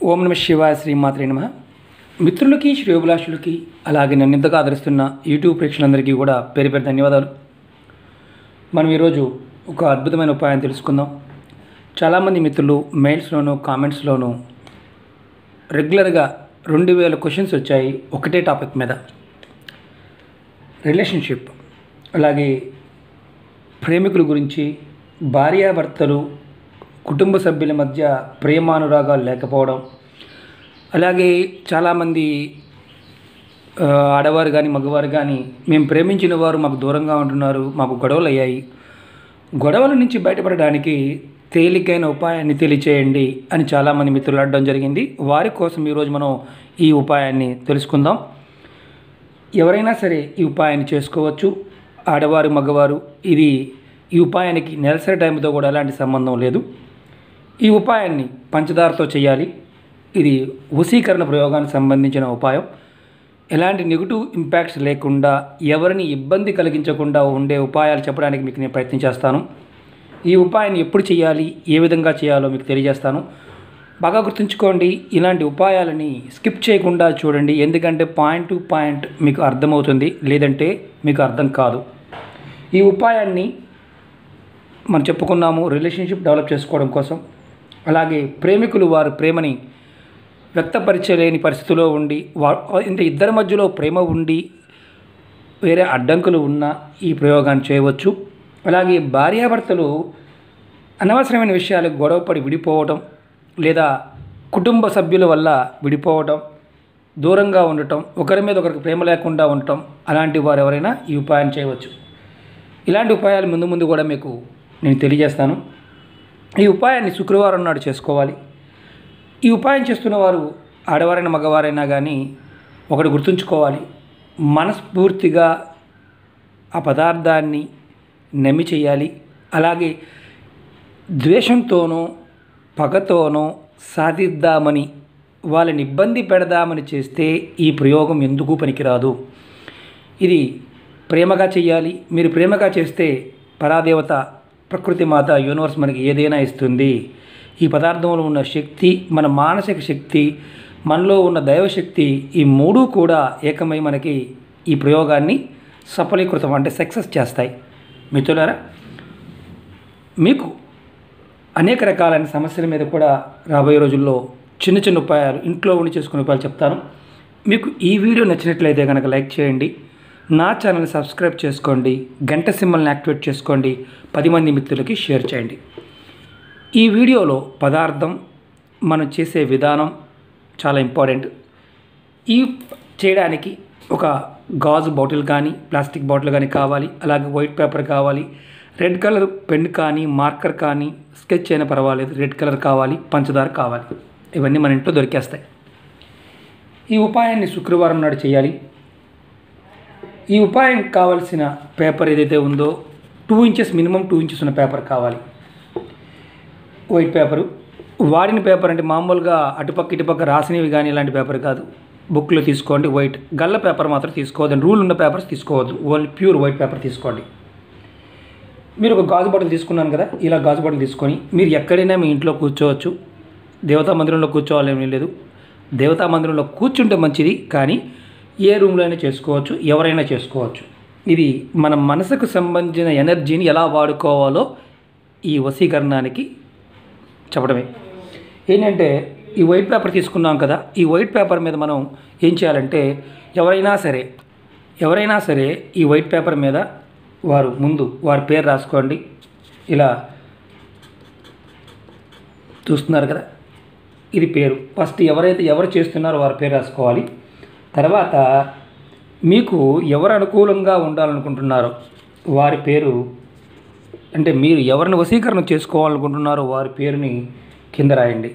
ఓం నమ శివాయ శ్రీమాత్రే నమ మిత్రులకి శ్రేయోభిలాషులకి అలాగే నన్ను ఇంతగా ఆదరిస్తున్న యూట్యూబ్ ప్రేక్షకులందరికీ కూడా పేరు పేరు ధన్యవాదాలు మనం ఈరోజు ఒక అద్భుతమైన ఉపాయం తెలుసుకుందాం చాలామంది మిత్రులు మెయిల్స్లోను కామెంట్స్లోను రెగ్యులర్గా రెండు వేల క్వశ్చన్స్ వచ్చాయి ఒకటే టాపిక్ మీద రిలేషన్షిప్ అలాగే ప్రేమికుల గురించి భార్యాభర్తలు కుటుంబ సభ్యుల మధ్య ప్రేమానురాగాలు లేకపోవడం అలాగే చాలామంది ఆ, ఆడవారు కానీ మగవారు కానీ మేము ప్రేమించిన వారు మాకు దూరంగా ఉంటున్నారు మాకు గొడవలు అయ్యాయి గొడవల నుంచి బయటపడడానికి తేలికైన ఉపాయాన్ని తెలియచేయండి అని చాలామంది మిత్రులు అడడం జరిగింది వారి కోసం ఈరోజు మనం ఈ ఉపాయాన్ని తెలుసుకుందాం ఎవరైనా సరే ఈ ఉపాయాన్ని చేసుకోవచ్చు ఆడవారు మగవారు ఇది ఈ ఉపాయానికి నెలసరి టైంతో కూడా ఎలాంటి సంబంధం లేదు ఈ ఉపాయాన్ని పంచదారతో చేయాలి ఇది వశీకరణ ప్రయోగానికి సంబంధించిన ఉపాయం ఎలాంటి నెగిటివ్ ఇంపాక్ట్స్ లేకుండా ఎవరిని ఇబ్బంది కలిగించకుండా ఉండే ఉపాయాలు చెప్పడానికి మీకు నేను ప్రయత్నం చేస్తాను ఈ ఉపాయాన్ని ఎప్పుడు చేయాలి ఏ విధంగా చేయాలో మీకు తెలియజేస్తాను బాగా గుర్తుంచుకోండి ఇలాంటి ఉపాయాలని స్కిప్ చేయకుండా చూడండి ఎందుకంటే పాయింట్ టు పాయింట్ మీకు అర్థమవుతుంది లేదంటే మీకు అర్థం కాదు ఈ ఉపాయాన్ని మనం చెప్పుకున్నాము రిలేషన్షిప్ డెవలప్ చేసుకోవడం కోసం అలాగే ప్రేమికులు వారి ప్రేమని వ్యక్తపరచలేని పరిస్థితిలో ఉండి వా అంటే ఇద్దరి మధ్యలో ప్రేమ ఉండి వేరే అడ్డంకులు ఉన్న ఈ ప్రయోగాన్ని చేయవచ్చు అలాగే భార్యాభర్తలు అనవసరమైన విషయాలకు గొడవపడి విడిపోవడం లేదా కుటుంబ సభ్యుల వల్ల విడిపోవడం దూరంగా ఉండటం ఒకరి మీద ఒకరికి ప్రేమ లేకుండా ఉండటం అలాంటి వారు ఎవరైనా ఈ ఉపాయం చేయవచ్చు ఇలాంటి ఉపాయాలు ముందు ముందు కూడా మీకు నేను తెలియజేస్తాను ఈ ఉపాయాన్ని శుక్రవారం నాడు చేసుకోవాలి ఈ ఉపాయం చేస్తున్న వారు ఆడవారైనా మగవారైనా కానీ ఒకటి గుర్తుంచుకోవాలి మనస్ఫూర్తిగా ఆ పదార్థాన్ని నమ్మి చేయాలి అలాగే ద్వేషంతోనో పగతోనో సాధిద్దామని వాళ్ళని ఇబ్బంది పెడదామని చేస్తే ఈ ప్రయోగం ఎందుకు పనికిరాదు ఇది ప్రేమగా చేయాలి మీరు ప్రేమగా చేస్తే పరాదేవత ప్రకృతి మాత యూనివర్స్ మనకి ఏదైనా ఇస్తుంది ఈ పదార్థంలో ఉన్న శక్తి మన మానసిక శక్తి మనలో ఉన్న దైవశక్తి ఈ మూడు కూడా ఏకమై మనకి ఈ ప్రయోగాన్ని సఫలీకృతం అంటే సక్సెస్ చేస్తాయి మిత్రులారా మీకు అనేక రకాలైన సమస్యల మీద కూడా రాబోయే రోజుల్లో చిన్న చిన్న ఉపాయాలు ఇంట్లో ఉండి చేసుకునే ఉపాయాలు చెప్తాను మీకు ఈ వీడియో నచ్చినట్లయితే కనుక లైక్ చేయండి నా ఛానల్ని సబ్స్క్రైబ్ చేసుకోండి గంట సింబల్ని యాక్టివేట్ చేసుకోండి పది మంది మిత్రులకి షేర్ చేయండి ఈ వీడియోలో పదార్థం మనం చేసే విధానం చాలా ఇంపార్టెంట్ ఈ చేయడానికి ఒక గాజు బాటిల్ కానీ ప్లాస్టిక్ బాటిల్ కానీ కావాలి అలాగే వైట్ పేపర్ కావాలి రెడ్ కలర్ పెన్ కానీ మార్కర్ కానీ స్కెచ్ అయినా పర్వాలేదు రెడ్ కలర్ కావాలి పంచదార కావాలి ఇవన్నీ మన ఇంట్లో దొరికేస్తాయి ఈ ఉపాయాన్ని శుక్రవారం నాడు చేయాలి ఈ ఉపాయం కావాల్సిన పేపర్ ఏదైతే ఉందో two inches minimum two inches ఉన్న పేపర్ కావాలి వైట్ పేపరు వాడిన పేపర్ అంటే మామూలుగా అటుపక్క ఇటుపక్క రాసినవి కానీ ఇలాంటి పేపర్ కాదు బుక్లో తీసుకోండి వైట్ గల్ల పేపర్ మాత్రం తీసుకోవద్దు రూల్ ఉన్న పేపర్స్ తీసుకోవద్దు ఓన్లీ ప్యూర్ వైట్ పేపర్ తీసుకోండి మీరు ఒక గాజు బాటిల్ తీసుకున్నాను కదా ఇలా గాజు బాటిల్ తీసుకొని మీరు ఎక్కడైనా మీ ఇంట్లో కూర్చోవచ్చు దేవతా మందిరంలో కూర్చోవాలేమీ లేదు దేవతా మందిరంలో కూర్చుంటే మంచిది కానీ ఏ రూమ్లో అయినా చేసుకోవచ్చు ఎవరైనా చేసుకోవచ్చు ఇది మన మనసుకు సంబంధించిన ఎనర్జీని ఎలా వాడుకోవాలో ఈ వశీకరణానికి చెప్పడమే ఏంటంటే ఈ వైట్ పేపర్ తీసుకున్నాం కదా ఈ వైట్ పేపర్ మీద మనం ఏం చేయాలంటే ఎవరైనా సరే ఎవరైనా సరే ఈ వైట్ పేపర్ మీద వారు ముందు వారి పేరు రాసుకోండి ఇలా చూస్తున్నారు కదా ఇది పేరు ఫస్ట్ ఎవరైతే ఎవరు చేస్తున్నారో వారి పేరు రాసుకోవాలి తర్వాత మీకు ఎవరు అనుకూలంగా ఉండాలనుకుంటున్నారో వారి పేరు అంటే మీరు ఎవరిని వశీకరణ చేసుకోవాలనుకుంటున్నారో వారి పేరుని కింద రాయండి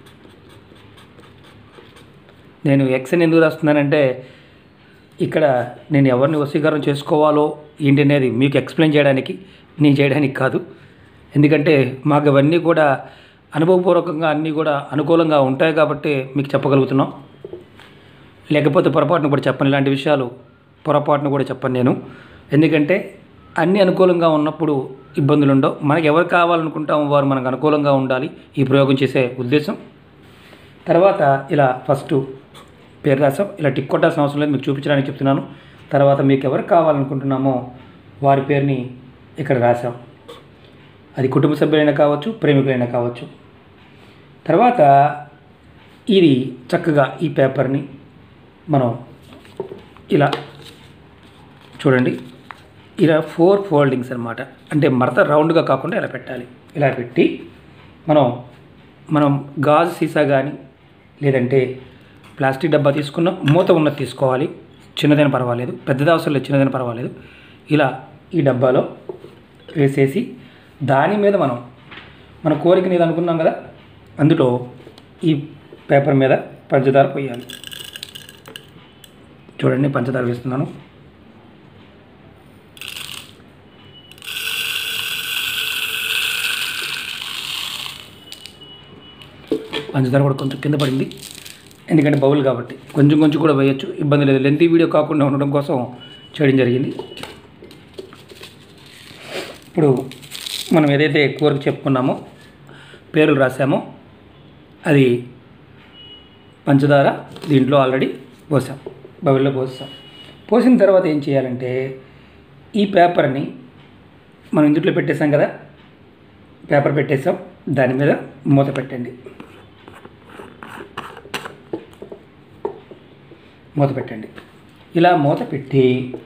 నేను ఎక్స్ అని ఎందుకు రాస్తున్నానంటే ఇక్కడ నేను ఎవరిని వశీకరణ చేసుకోవాలో ఏంటి అనేది మీకు ఎక్స్ప్లెయిన్ చేయడానికి నేను చేయడానికి కాదు ఎందుకంటే మాకు ఇవన్నీ కూడా అనుభవపూర్వకంగా అన్నీ కూడా అనుకూలంగా ఉంటాయి కాబట్టి మీకు చెప్పగలుగుతున్నాం లేకపోతే పొరపాటును కూడా చెప్పను ఇలాంటి విషయాలు పొరపాటును కూడా చెప్పను నేను ఎందుకంటే అన్ని అనుకూలంగా ఉన్నప్పుడు ఇబ్బందులు ఉండవు మనకి ఎవరు కావాలనుకుంటామో వారు మనకు అనుకూలంగా ఉండాలి ఈ ప్రయోగం చేసే ఉద్దేశం తర్వాత ఇలా ఫస్ట్ పేరు రాసాం ఇలా టిక్ కొట్టాల్సిన అవసరం లేదు మీకు చూపించడానికి చెప్తున్నాను తర్వాత మీకు ఎవరు కావాలనుకుంటున్నామో వారి పేరుని ఇక్కడ రాసాం అది కుటుంబ సభ్యులైనా కావచ్చు ప్రేమికులైనా కావచ్చు తర్వాత ఇది చక్కగా ఈ పేపర్ని మనం ఇలా చూడండి ఇలా ఫోర్ ఫోల్డింగ్స్ అనమాట అంటే మడత రౌండ్గా కాకుండా ఇలా పెట్టాలి ఇలా పెట్టి మనం మనం గాజు సీసా కానీ లేదంటే ప్లాస్టిక్ డబ్బా తీసుకున్న మూత ఉన్నది తీసుకోవాలి చిన్నదైనా పర్వాలేదు పెద్దది అవసరం లేదు చిన్నదైనా పర్వాలేదు ఇలా ఈ డబ్బాలో వేసేసి దాని మీద మనం మన కోరిక మీద అనుకున్నాం కదా అందులో ఈ పేపర్ మీద పంచదార పోయాలి చూడండి పంచదార వేస్తున్నాను పంచదార కూడా కొంచెం కింద పడింది ఎందుకంటే బౌల్ కాబట్టి కొంచెం కొంచెం కూడా వేయచ్చు ఇబ్బంది లేదు లెంతీ వీడియో కాకుండా ఉండడం కోసం చేయడం జరిగింది ఇప్పుడు మనం ఏదైతే కూరకు చెప్పుకున్నామో పేర్లు రాసామో అది పంచదార దీంట్లో ఆల్రెడీ పోసాం బౌల్లో పోసాం పోసిన తర్వాత ఏం చేయాలంటే ఈ పేపర్ని మనం ఇందులో పెట్టేసాం కదా పేపర్ పెట్టేసాం దాని మీద మూత పెట్టండి మూత పెట్టండి ఇలా మూత పెట్టి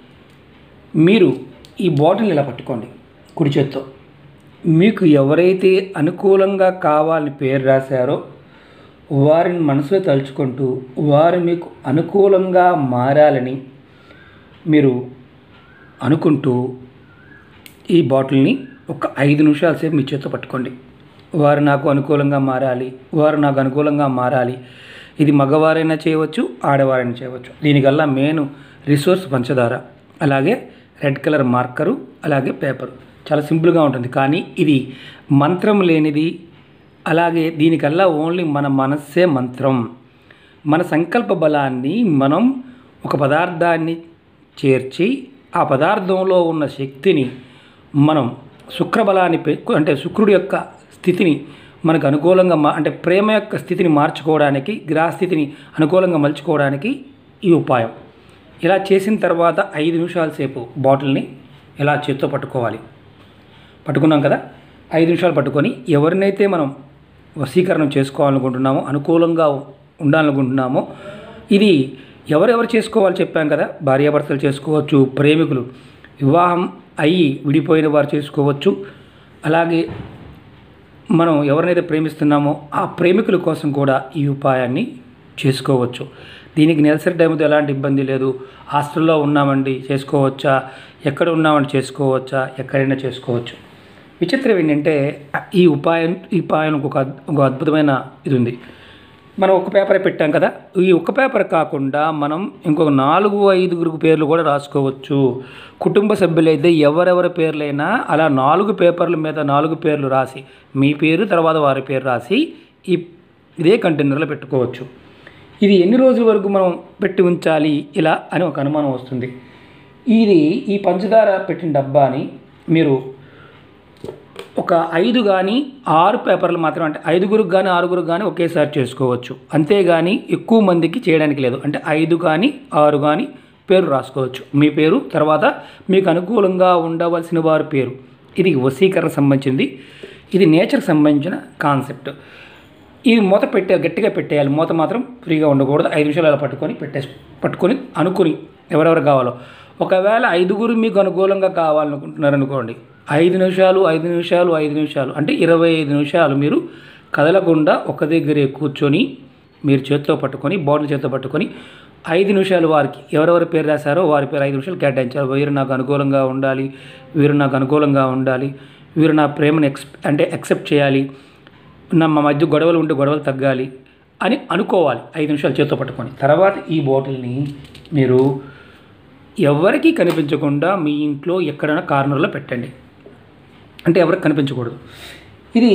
మీరు ఈ బాటిల్ ఇలా పట్టుకోండి కుడి చేత్తో మీకు ఎవరైతే అనుకూలంగా కావాలని పేరు రాశారో వారిని మనసులో తలుచుకుంటూ వారు మీకు అనుకూలంగా మారాలని మీరు అనుకుంటూ ఈ బాటిల్ని ఒక ఐదు నిమిషాల సేపు మీ చేత్తో పట్టుకోండి వారు నాకు అనుకూలంగా మారాలి వారు నాకు అనుకూలంగా మారాలి ఇది మగవారైనా చేయవచ్చు ఆడవారైనా చేయవచ్చు దీనికల్లా మెయిన్ రిసోర్స్ పంచదార అలాగే రెడ్ కలర్ మార్కరు అలాగే పేపరు చాలా సింపుల్గా ఉంటుంది కానీ ఇది మంత్రం లేనిది అలాగే దీనికల్లా ఓన్లీ మన మనస్సే మంత్రం మన సంకల్ప బలాన్ని మనం ఒక పదార్థాన్ని చేర్చి ఆ పదార్థంలో ఉన్న శక్తిని మనం శుక్రబలాన్ని పె అంటే శుక్రుడి యొక్క స్థితిని మనకు అనుకూలంగా మా అంటే ప్రేమ యొక్క స్థితిని మార్చుకోవడానికి గ్రహస్థితిని అనుకూలంగా మలుచుకోవడానికి ఈ ఉపాయం ఇలా చేసిన తర్వాత ఐదు నిమిషాల సేపు బాటిల్ని ఇలా చేత్తో పట్టుకోవాలి పట్టుకున్నాం కదా ఐదు నిమిషాలు పట్టుకొని ఎవరినైతే మనం వశీకరణం చేసుకోవాలనుకుంటున్నామో అనుకూలంగా ఉండాలనుకుంటున్నామో ఇది ఎవరెవరు చేసుకోవాలి చెప్పాం కదా భార్యాభర్తలు చేసుకోవచ్చు ప్రేమికులు వివాహం అయ్యి విడిపోయిన వారు చేసుకోవచ్చు అలాగే మనం ఎవరినైతే ప్రేమిస్తున్నామో ఆ ప్రేమికుల కోసం కూడా ఈ ఉపాయాన్ని చేసుకోవచ్చు దీనికి నెలసరి టైంతో ఎలాంటి ఇబ్బంది లేదు హాస్టల్లో ఉన్నామండి చేసుకోవచ్చా ఎక్కడ ఉన్నామండి చేసుకోవచ్చా ఎక్కడైనా చేసుకోవచ్చు విచిత్రం ఏంటంటే ఈ ఉపాయం ఈ ఉపాయానికి ఒక అద్- ఒక అద్భుతమైన ఇది ఉంది మనం ఒక పేపర్ పెట్టాం కదా ఈ ఒక్క పేపర్ కాకుండా మనం ఇంకొక నాలుగు ఐదుగురు పేర్లు కూడా రాసుకోవచ్చు కుటుంబ సభ్యులైతే ఎవరెవరి పేర్లైనా అలా నాలుగు పేపర్ల మీద నాలుగు పేర్లు రాసి మీ పేరు తర్వాత వారి పేరు రాసి ఈ ఇదే కంటైనర్లో పెట్టుకోవచ్చు ఇది ఎన్ని రోజుల వరకు మనం పెట్టి ఉంచాలి ఇలా అని ఒక అనుమానం వస్తుంది ఇది ఈ పంచదార పెట్టిన డబ్బాని మీరు ఒక ఐదు కానీ ఆరు పేపర్లు మాత్రం అంటే ఐదుగురికి కానీ ఆరుగురికి కానీ ఒకేసారి చేసుకోవచ్చు అంతేగాని ఎక్కువ మందికి చేయడానికి లేదు అంటే ఐదు కానీ ఆరు కానీ పేరు రాసుకోవచ్చు మీ పేరు తర్వాత మీకు అనుకూలంగా ఉండవలసిన వారి పేరు ఇది వశీకరణ సంబంధించింది ఇది నేచర్కి సంబంధించిన కాన్సెప్ట్ ఇది మూత పెట్టే గట్టిగా పెట్టేయాలి మూత మాత్రం ఫ్రీగా ఉండకూడదు ఐదు నిమిషాలు అలా పట్టుకొని పెట్టేసి పట్టుకొని అనుకుని ఎవరెవరు కావాలో ఒకవేళ ఐదుగురు మీకు అనుకూలంగా కావాలనుకుంటున్నారు అనుకోండి ఐదు నిమిషాలు ఐదు నిమిషాలు ఐదు నిమిషాలు అంటే ఇరవై ఐదు నిమిషాలు మీరు కదలకుండా ఒక దగ్గరే కూర్చొని మీరు చేత్తో పట్టుకొని బాటిల్ చేత్తో పట్టుకొని ఐదు నిమిషాలు వారికి ఎవరెవరి పేరు రాశారో వారి పేరు ఐదు నిమిషాలు కేటాయించారు వీరు నాకు అనుకూలంగా ఉండాలి వీరు నాకు అనుకూలంగా ఉండాలి వీరు నా ప్రేమను ఎక్స్ అంటే యాక్సెప్ట్ చేయాలి నా మా మధ్య గొడవలు ఉంటే గొడవలు తగ్గాలి అని అనుకోవాలి ఐదు నిమిషాలు చేత్తో పట్టుకొని తర్వాత ఈ బాటిల్ని మీరు ఎవరికీ కనిపించకుండా మీ ఇంట్లో ఎక్కడైనా కార్నర్లో పెట్టండి అంటే ఎవరికి కనిపించకూడదు ఇది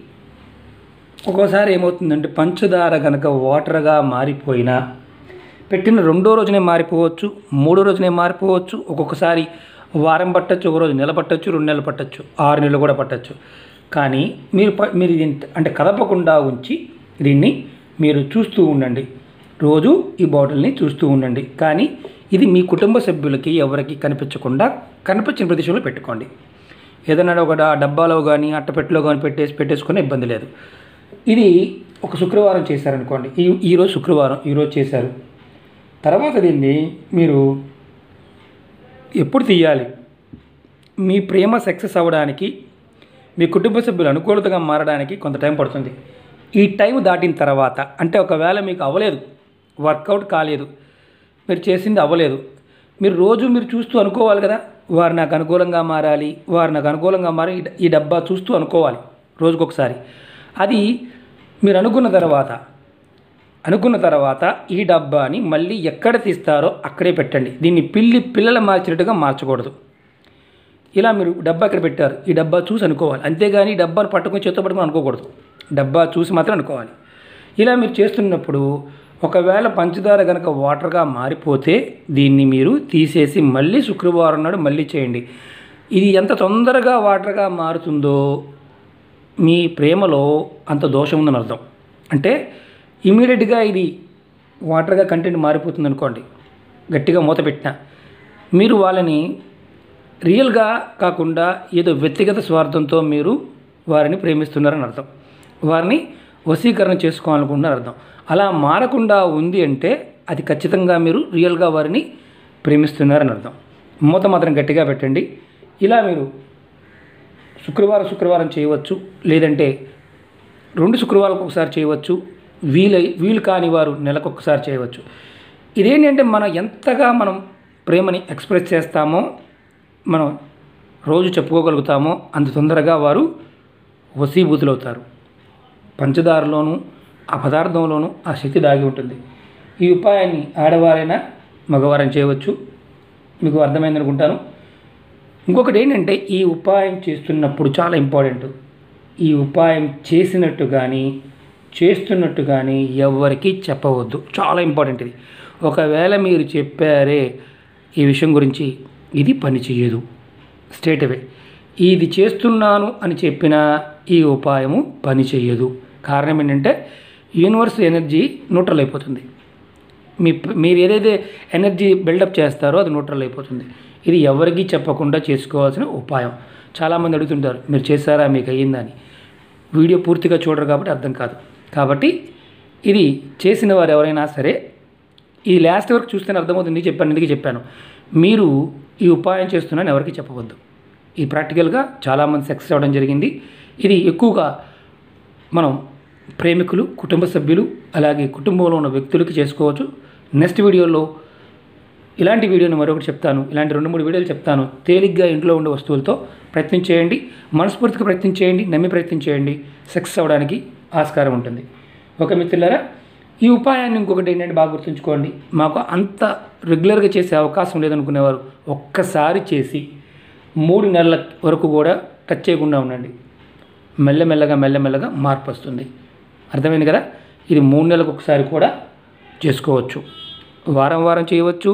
ఒక్కోసారి ఏమవుతుందంటే పంచదార కనుక వాటర్గా మారిపోయినా పెట్టిన రెండో రోజునే మారిపోవచ్చు మూడో రోజునే మారిపోవచ్చు ఒక్కొక్కసారి వారం పట్టచ్చు ఒక రోజు నెల పట్టచ్చు రెండు నెలలు పట్టచ్చు ఆరు నెలలు కూడా పట్టచ్చు కానీ మీరు ప- మీరు దీన్ని అంటే కదపకుండా ఉంచి దీన్ని మీరు చూస్తూ ఉండండి రోజు ఈ బాటిల్ని చూస్తూ ఉండండి కానీ ఇది మీ కుటుంబ సభ్యులకి ఎవరికి కనిపించకుండా కనిపించిన ప్రదేశంలో పెట్టుకోండి ఏదైనా ఒక డ- డబ్బాలో కానీ అట్టపెట్టెలో కానీ పెట్టేసి పెట్టేసుకునే ఇబ్బంది లేదు ఇది ఒక శుక్రవారం చేశారనుకోండి ఈ ఈరోజు శుక్రవారం ఈరోజు చేశారు తర్వాత దీన్ని మీరు ఎప్పుడు తీయాలి మీ ప్రేమ సక్సెస్ అవ్వడానికి మీ కుటుంబ సభ్యులు అనుకూలతగా మారడానికి కొంత టైం పడుతుంది ఈ టైం దాటిన తర్వాత అంటే ఒకవేళ మీకు అవ్వలేదు వర్కౌట్ కాలేదు మీరు చేసింది అవ్వలేదు మీరు రోజు మీరు చూస్తూ అనుకోవాలి కదా వారు నాకు అనుకూలంగా మారాలి వారు నాకు అనుకూలంగా మారి ఈ డ- ఈ డబ్బా చూస్తూ అనుకోవాలి రోజుకొకసారి అది మీరు అనుకున్న తర్వాత అనుకున్న తర్వాత ఈ డబ్బాని మళ్ళీ ఎక్కడ తీస్తారో అక్కడే పెట్టండి దీన్ని పిల్లి పిల్లలు మార్చినట్టుగా మార్చకూడదు ఇలా మీరు డబ్బా ఇక్కడ పెట్టారు ఈ డబ్బా చూసి అనుకోవాలి అంతేగాని ఈ డబ్బాను పట్టుకొని చేత్తో పట్టుకొని అనుకోకూడదు డబ్బా చూసి మాత్రం అనుకోవాలి ఇలా మీరు చేస్తున్నప్పుడు ఒకవేళ పంచదార కనుక వాటర్గా మారిపోతే దీన్ని మీరు తీసేసి మళ్ళీ శుక్రవారం నాడు మళ్ళీ చేయండి ఇది ఎంత తొందరగా వాటర్గా మారుతుందో మీ ప్రేమలో అంత దోషం ఉందని అర్థం అంటే ఇమీడియట్గా ఇది వాటర్గా కంటెంట్ మారిపోతుంది అనుకోండి గట్టిగా మూత పెట్టినా మీరు వాళ్ళని రియల్గా కాకుండా ఏదో వ్యక్తిగత స్వార్థంతో మీరు వారిని ప్రేమిస్తున్నారని అర్థం వారిని వశీకరణ చేసుకోవాలనుకుంటున్నారు అర్థం అలా మారకుండా ఉంది అంటే అది ఖచ్చితంగా మీరు రియల్గా వారిని ప్రేమిస్తున్నారని అర్థం మూత మాత్రం గట్టిగా పెట్టండి ఇలా మీరు శుక్రవారం శుక్రవారం చేయవచ్చు లేదంటే రెండు శుక్రవారాలకు ఒకసారి చేయవచ్చు వీలై వీలు కాని వారు నెలకు ఒకసారి చేయవచ్చు ఇదేంటంటే మనం ఎంతగా మనం ప్రేమని ఎక్స్ప్రెస్ చేస్తామో మనం రోజు చెప్పుకోగలుగుతామో అంత తొందరగా వారు వశీభూతులవుతారు పంచదారలోనూ ఆ పదార్థంలోనూ ఆ శక్తి దాగి ఉంటుంది ఈ ఉపాయాన్ని ఆడవారైనా మగవారైనా చేయవచ్చు మీకు అర్థమైంది అనుకుంటాను ఇంకొకటి ఏంటంటే ఈ ఉపాయం చేస్తున్నప్పుడు చాలా ఇంపార్టెంట్ ఈ ఉపాయం చేసినట్టు కానీ చేస్తున్నట్టు కానీ ఎవరికి చెప్పవద్దు చాలా ఇంపార్టెంట్ ఇది ఒకవేళ మీరు చెప్పారే ఈ విషయం గురించి ఇది పని చేయదు స్ట్రేట్ అవే ఇది చేస్తున్నాను అని చెప్పినా ఈ ఉపాయము పని చేయదు కారణం ఏంటంటే యూనివర్స్ ఎనర్జీ న్యూట్రల్ అయిపోతుంది మీ మీరు ఏదైతే ఎనర్జీ బిల్డప్ చేస్తారో అది న్యూట్రల్ అయిపోతుంది ఇది ఎవరికీ చెప్పకుండా చేసుకోవాల్సిన ఉపాయం చాలామంది అడుగుతుంటారు మీరు చేశారా మీకు అయ్యిందని వీడియో పూర్తిగా చూడరు కాబట్టి అర్థం కాదు కాబట్టి ఇది చేసిన వారు ఎవరైనా సరే ఈ లాస్ట్ వరకు చూస్తేనే అర్థమవుతుంది చెప్పాను ఎందుకు చెప్పాను మీరు ఈ ఉపాయం చేస్తున్నాను ఎవరికి చెప్పవద్దు ఈ ప్రాక్టికల్గా చాలామంది సక్సెస్ అవ్వడం జరిగింది ఇది ఎక్కువగా మనం ప్రేమికులు కుటుంబ సభ్యులు అలాగే కుటుంబంలో ఉన్న వ్యక్తులకి చేసుకోవచ్చు నెక్స్ట్ వీడియోలో ఇలాంటి వీడియోని మరొకటి చెప్తాను ఇలాంటి రెండు మూడు వీడియోలు చెప్తాను తేలిగ్గా ఇంట్లో ఉండే వస్తువులతో ప్రయత్నం చేయండి మనస్ఫూర్తిగా ప్రయత్నం చేయండి నమ్మి ప్రయత్నం చేయండి సక్సెస్ అవ్వడానికి ఆస్కారం ఉంటుంది ఓకే మిత్రులారా ఈ ఉపాయాన్ని ఇంకొకటి ఏంటంటే బాగా గుర్తుంచుకోండి మాకు అంత రెగ్యులర్గా చేసే అవకాశం లేదనుకునేవారు ఒక్కసారి చేసి మూడు నెలల వరకు కూడా టచ్ చేయకుండా ఉండండి మెల్లమెల్లగా మెల్లమెల్లగా మార్పు వస్తుంది అర్థమైంది కదా ఇది మూడు నెలలకు ఒకసారి కూడా చేసుకోవచ్చు వారం వారం చేయవచ్చు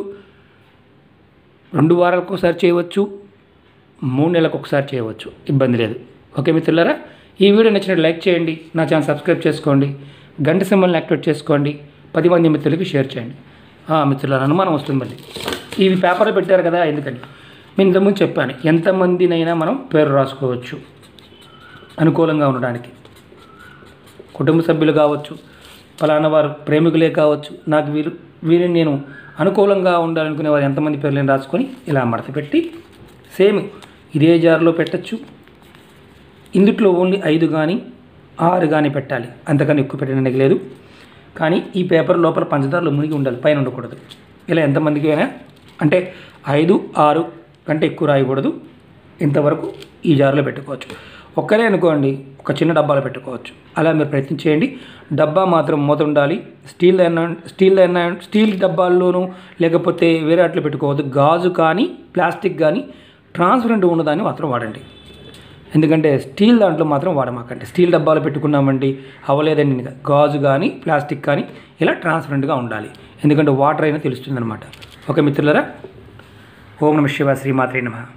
రెండు వారాలకు ఒకసారి చేయవచ్చు మూడు నెలలకు ఒకసారి చేయవచ్చు ఇబ్బంది లేదు ఓకే మిత్రులారా ఈ వీడియో నచ్చినట్టు లైక్ చేయండి నా ఛానల్ సబ్స్క్రైబ్ చేసుకోండి గంట సింబల్ని యాక్టివేట్ చేసుకోండి పది మంది మిత్రులకి షేర్ చేయండి ఆ, మిత్రులారా అనుమానం వస్తుంది మళ్ళీ ఇవి పేపర్లో పెట్టారు కదా ఎందుకని నేను ఇంతకుముందు చెప్పాను ఎంతమందినైనా మనం పేరు రాసుకోవచ్చు అనుకూలంగా ఉండడానికి కుటుంబ సభ్యులు కావచ్చు ఫలానా వారు ప్రేమికులే కావచ్చు నాకు వీరు వీరిని నేను అనుకూలంగా ఉండాలనుకునే వారు ఎంతమంది పేర్లను రాసుకొని ఇలా మడత పెట్టి సేమ్ ఇదే జార్లో పెట్టచ్చు ఇందుట్లో ఓన్లీ ఐదు కానీ ఆరు కానీ పెట్టాలి అంతకన్నా ఎక్కువ పెట్టడానికి లేదు కానీ ఈ పేపర్ లోపల పంచదారలో మునిగి ఉండాలి పైన ఉండకూడదు ఇలా ఎంతమందికి అయినా అంటే ఐదు ఆరు కంటే ఎక్కువ రాయకూడదు ఇంతవరకు ఈ జార్లో పెట్టుకోవచ్చు ఒక్కరే అనుకోండి ఒక చిన్న డబ్బాలో పెట్టుకోవచ్చు అలా మీరు ప్రయత్నం చేయండి డబ్బా మాత్రం మూత ఉండాలి స్టీల్ అయినా స్టీల్ అయినా స్టీల్ డబ్బాల్లోనూ లేకపోతే వేరే అట్లా పెట్టుకోవద్దు గాజు కానీ ప్లాస్టిక్ కానీ ట్రాన్స్పరెంట్ ఉన్నదాన్ని మాత్రం వాడండి ఎందుకంటే స్టీల్ దాంట్లో మాత్రం వాడమాకండి స్టీల్ డబ్బాలు పెట్టుకున్నామండి అవ్వలేదండి ఇంకా గాజు కానీ ప్లాస్టిక్ కానీ ఇలా ట్రాన్స్పరెంట్గా ఉండాలి ఎందుకంటే వాటర్ అయినా తెలుస్తుంది అనమాట ఓకే మిత్రులరా ఓం నమ శివ శ్రీమాత్రే నమ